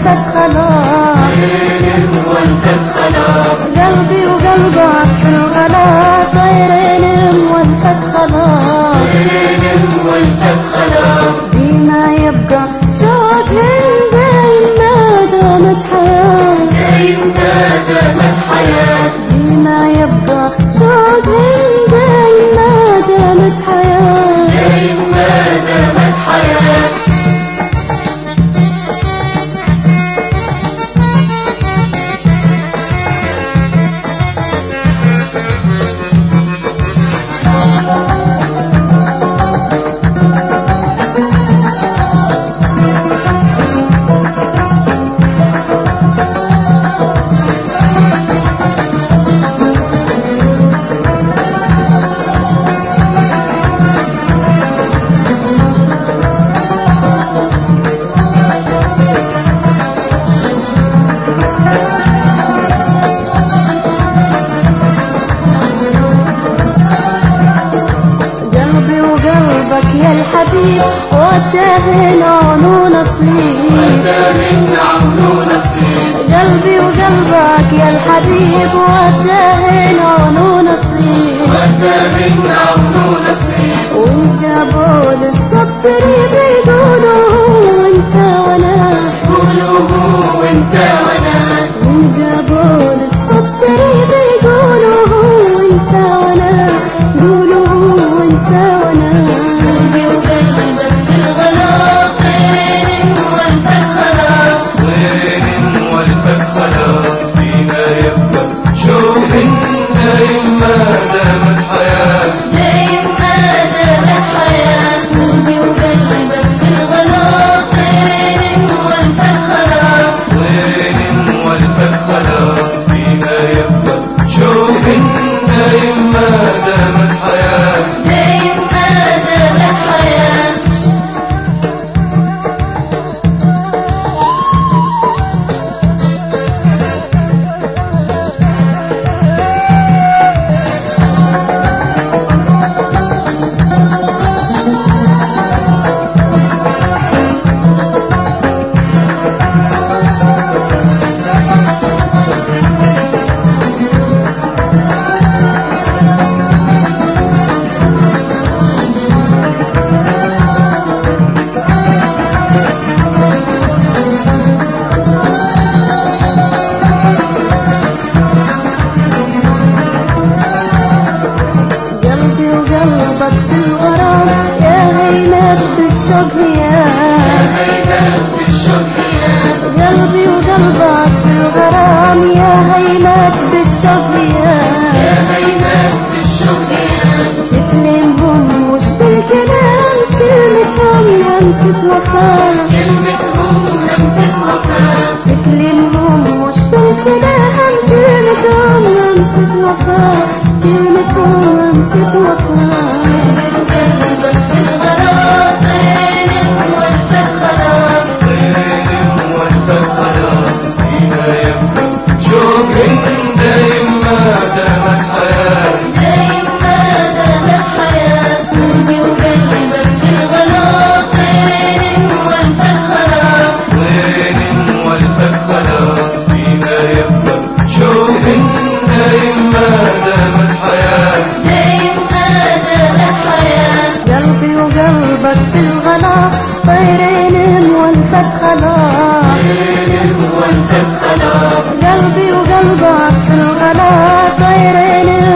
والفت خلاص طيرين والفت خلاص قلبي وقلبك في الغلا طيرين والفت خلاص طيرين والفت خلاص ديما يبقى شوق بين ما دامت حياة دايم ما دامت حياة ديما يبقى شوق بين ما دامت حياة دايم ما دامت حياة قلبي وقلبك يا الحبيب وتهن عيون نصيب وانت من عمرو نصيب قلبي وقلبك يا الحبيب وتهن عيون نصيب وانت من عمرو نصيب وإن جابوا للصبصري بيقولوا وانت وانا قولوا هو وانت وانا وإن جابوا للصبصري بيقولوا وانت وانا قولوا وانت وانا قلبي وقلبك في الغلا طيرين والفت خلاص طير والفت خلاص فينا يبقى شوق دايم ما دامت حياة دايم ما دامت حياة قلبي وقلبك في الغلا طيرين والفت خلاص طير والفت خلاص فينا يبقى شوق دايم ما دامت حياة دايم ما دامت حياة قلبي وقلبك في الغرام يا هيمات بالشوق يا هيبات بالشوق يا قلبي وقلبك في الغرام يا هيمات بالشوق يا يا هيبات بالشوق يا تكلمهم مش بالكلام كلمتهم همسة وفاء كلمتهم همسة وفاء تكلمهم مش بالكلام كلمتهم همسة وفاء كلمتهم همسة وفاء قلبك في الغلا طيرين والفت خلاص طير والفت خلاص فينا يبقى شوق دايم ما دامت حياة دايم ما دامت حياة قلبي وقلبك في الغلا طيرين والفت خلاص طير والفت خلاص فينا يبقى شوق دايم ما دامت حياة دايم ما دامت حياة قلبي وقلبك في الغلا طيرين والفت خلاص طيرين والفت خلاص قلبي وقلبك في الغلا طيرين